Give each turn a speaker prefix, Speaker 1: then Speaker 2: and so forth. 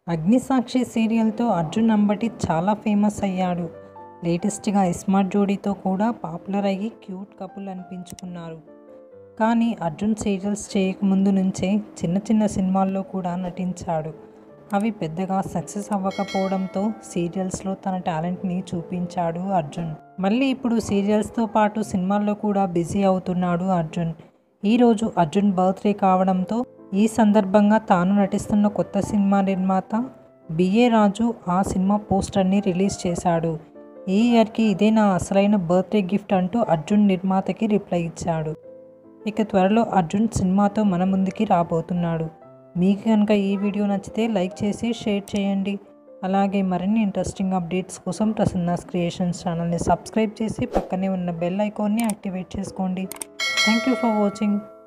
Speaker 1: అగ్నిసాక్షి సీరియల్తో అర్జున్ అంబటి చాలా ఫేమస్ అయ్యాడు లేటెస్ట్గా ఇస్మార్ట్ జోడీతో కూడా పాపులర్ అయ్యి క్యూట్ కపుల్ అనిపించుకున్నారు కానీ అర్జున్ సీరియల్స్ చేయకముందు నుంచే చిన్న చిన్న సినిమాల్లో కూడా నటించాడు అవి పెద్దగా సక్సెస్ అవ్వకపోవడంతో సీరియల్స్లో తన టాలెంట్ని చూపించాడు అర్జున్ మళ్ళీ ఇప్పుడు సీరియల్స్తో పాటు సినిమాల్లో కూడా బిజీ అవుతున్నాడు అర్జున్ ఈరోజు అర్జున్ బర్త్డే కావడంతో ఈ సందర్భంగా తాను నటిస్తున్న కొత్త సినిమా నిర్మాత బిఏ రాజు ఆ సినిమా పోస్టర్ని రిలీజ్ చేశాడు ఈ ఇయర్కి ఇదే నా అసలైన బర్త్డే గిఫ్ట్ అంటూ అర్జున్ నిర్మాతకి రిప్లై ఇచ్చాడు ఇక త్వరలో అర్జున్ సినిమాతో మన ముందుకి రాబోతున్నాడు మీకు కనుక ఈ వీడియో నచ్చితే లైక్ చేసి షేర్ చేయండి అలాగే మరిన్ని ఇంట్రెస్టింగ్ అప్డేట్స్ కోసం ప్రసన్నాస్ క్రియేషన్స్ ఛానల్ని సబ్స్క్రైబ్ చేసి పక్కనే ఉన్న బెల్ ఐకాన్ని యాక్టివేట్ చేసుకోండి థ్యాంక్ యూ ఫర్ వాచింగ్